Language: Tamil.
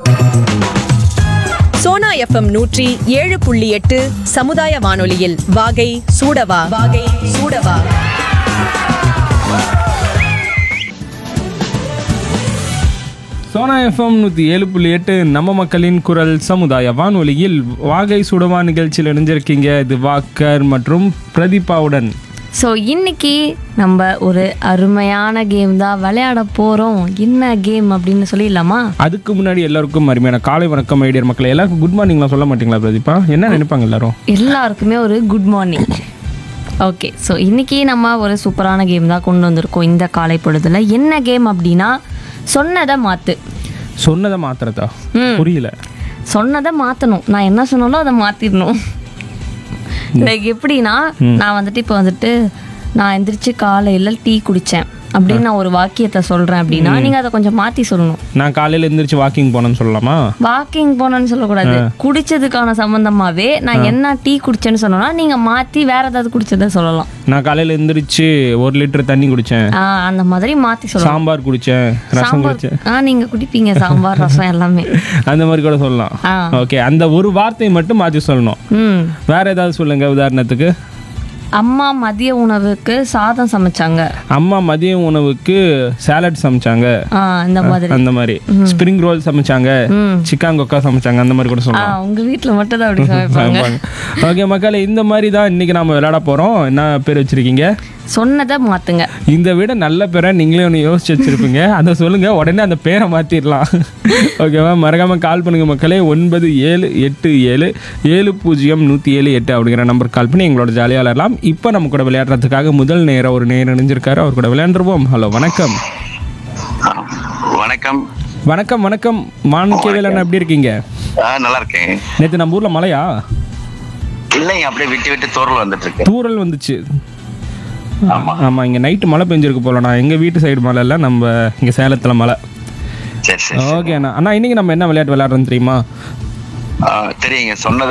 சோனா எஃப்எம் நூற்றி ஏழு புள்ளி எட்டு சமுதாய வானொலியில் வாகை சூடவா வாகை சூடவா சோனா எஃப்எம் நூற்றி ஏழு புள்ளி எட்டு நம்ம மக்களின் குரல் சமுதாய வானொலியில் வாகை சுடவா நிகழ்ச்சியில் இணைஞ்சிருக்கீங்க இது வாக்கர் மற்றும் பிரதீபாவுடன் ஸோ இன்னைக்கு நம்ம ஒரு அருமையான கேம் தான் விளையாட போகிறோம் என்ன கேம் அப்படின்னு சொல்லிடலாமா அதுக்கு முன்னாடி எல்லாருக்கும் அருமையான காலை வணக்கம் ஐடியர் மக்கள் எல்லாருக்கும் குட் மார்னிங்லாம் சொல்ல மாட்டீங்களா பிரதீபா என்ன நினைப்பாங்க எல்லாரும் எல்லாருக்குமே ஒரு குட் மார்னிங் ஓகே ஸோ இன்னைக்கு நம்ம ஒரு சூப்பரான கேம் தான் கொண்டு வந்திருக்கோம் இந்த காலை பொழுதுல என்ன கேம் அப்படின்னா சொன்னதை மாற்று சொன்னதை மாத்திரதா புரியல சொன்னதை மாற்றணும் நான் என்ன சொன்னாலும் அதை மாற்றிடணும் லைக் எப்படின்னா நான் வந்துட்டு இப்போ வந்துட்டு நான் எந்திரிச்சு காலையில் டீ குடித்தேன் அப்படின்னு நான் ஒரு வாக்கியத்தை சொல்கிறேன் அப்படின்னா நீங்கள் அதை கொஞ்சம் மாற்றி சொல்லணும் நான் காலையில் எந்திரிச்சு வாக்கிங் போனேன்னு சொல்லலாமா வாக்கிங் போனேன்னு சொல்லக்கூடாது குடிச்சதுக்கான சம்பந்தமாவே நான் என்ன டீ குடிச்சேன்னு சொன்னோம்னா நீங்க மாத்தி வேற ஏதாவது குடிச்சதை சொல்லலாம் நான் காலையில் எந்திரிச்சு ஒரு லிட்டர் தண்ணி குடித்தேன் ஆ, அந்த மாதிரி மாத்தி சொல்லலாம் சாம்பார் குடித்தேன் ரசம் சாம்பார் குடித்தேன் ஆ நீங்க குடிப்பீங்க சாம்பார் ரசம் எல்லாமே அந்த மாதிரி கூட சொல்லலாம் ஆ. ஓகே அந்த ஒரு வார்த்தையை மட்டும் மாற்றி சொல்லணும் ம் வேற ஏதாவது சொல்லுங்க உதாரணத்துக்கு அம்மா மதிய உணவுக்கு சாதம் சமைச்சாங்க அம்மா மதிய உணவுக்கு சாலட் சமைச்சாங்க ஆ இந்த மாதிரி அந்த மாதிரி ஸ்ப்ரிங் ரோல் சமைச்சாங்க சிக்கான் கொக்கா சமைச்சாங்க அந்த மாதிரி கூட ஆ சொல்லலாம் உங்க வீட்ல மட்டும் தான் அப்படி சமைப்பாங்க ஓகே மக்களே இந்த மாதிரி தான் இன்னைக்கு நாம விளையாட போறோம் என்ன பேர் வச்சிருக்கீங்க சொன்னதை மாத்துங்க இந்த விட நல்ல பேரை நீங்களே ஒன்று யோசிச்சு வச்சிருப்பீங்க அதை சொல்லுங்க உடனே அந்த பேரை மாத்திரலாம் ஓகேவா மறக்காம கால் பண்ணுங்க மக்களே ஒன்பது ஏழு எட்டு ஏழு ஏழு பூஜ்ஜியம் நூற்றி ஏழு எட்டு அப்படிங்கிற நம்பர் கால் பண்ணி எங்களோட ஜாலியாக விளையாடலாம் இப்போ நம்ம கூட விளையாடுறதுக்காக முதல் நேரம் ஒரு நேரம் இணைஞ்சிருக்காரு அவர் கூட விளையாண்டுருவோம் ஹலோ வணக்கம் வணக்கம் வணக்கம் வணக்கம் மாணிக்கவேலன் எப்படி இருக்கீங்க ஆ நல்லா இருக்கேன் நேற்று நம்ம ஊரில் மழையா இல்லைங்க அப்படியே விட்டு விட்டு தூரல் வந்துட்டு இருக்கு தூறல் வந்துச்சு ஆமா ஆமாம் இங்கே நைட்டு மழை பெஞ்சிருக்கு போல நான் எங்கள் வீட்டு சைடு மழை இல்லை நம்ம இங்கே சேலத்தில் மழை சரி சரி சரி. ஓகே அண்ணா அண்ணா இன்னைக்கு நம்ம என்ன விளையாட்டு விளையாடுறோம் தெரியுமா ஆ, தெரியுங்க சொன்னதை